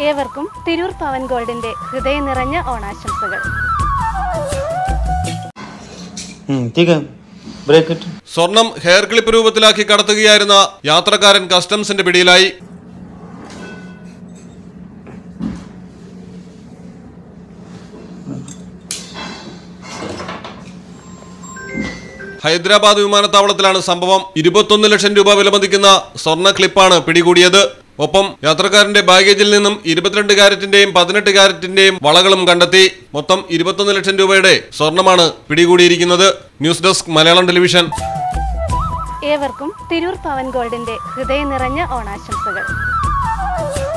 ഏവർക്കും തിരൂർ പവൻ ഗോൾഡിന്റെ ഹൃദയം നിറഞ്ഞ ഓണാശംസകൾ हम्म, ठीक है ब्रेक इट സ്വർണം ഹെയർ ക്ലിപ്പ് രൂപത്തിലാക്കി കടത്തുകയായിരുന്ന യാത്രക്കാരൻ കസ്റ്റംസിന്റെ പിടിയിലായി ഹൈദരാബാദ് വിമാനത്താവളത്തിലാണ് സംഭവം ഇരുപത്തൊന്ന് ലക്ഷം രൂപ വിലമതിക്കുന്ന സ്വർണ്ണ ക്ലിപ്പാണ് പിടികൂടിയത് ഒപ്പം യാത്രക്കാരന്റെ ബാഗേജിൽ നിന്നും ഇരുപത്തിരണ്ട് കാരറ്റിന്റെയും പതിനെട്ട് കാരറ്റിന്റെയും വളകളും കണ്ടെത്തി മൊത്തം ഇരുപത്തൊന്ന് ലക്ഷം രൂപയുടെ സ്വർണമാണ് പിടികൂടിയിരിക്കുന്നത് ന്യൂസ് ഡെസ്ക് മലയാളം ടെലിവിഷൻ ഏവർക്കും തിരൂർ പവൻ ഗോൾഡിന്റെ ഹൃദയം നിറഞ്ഞ ഓണാശംസകൾ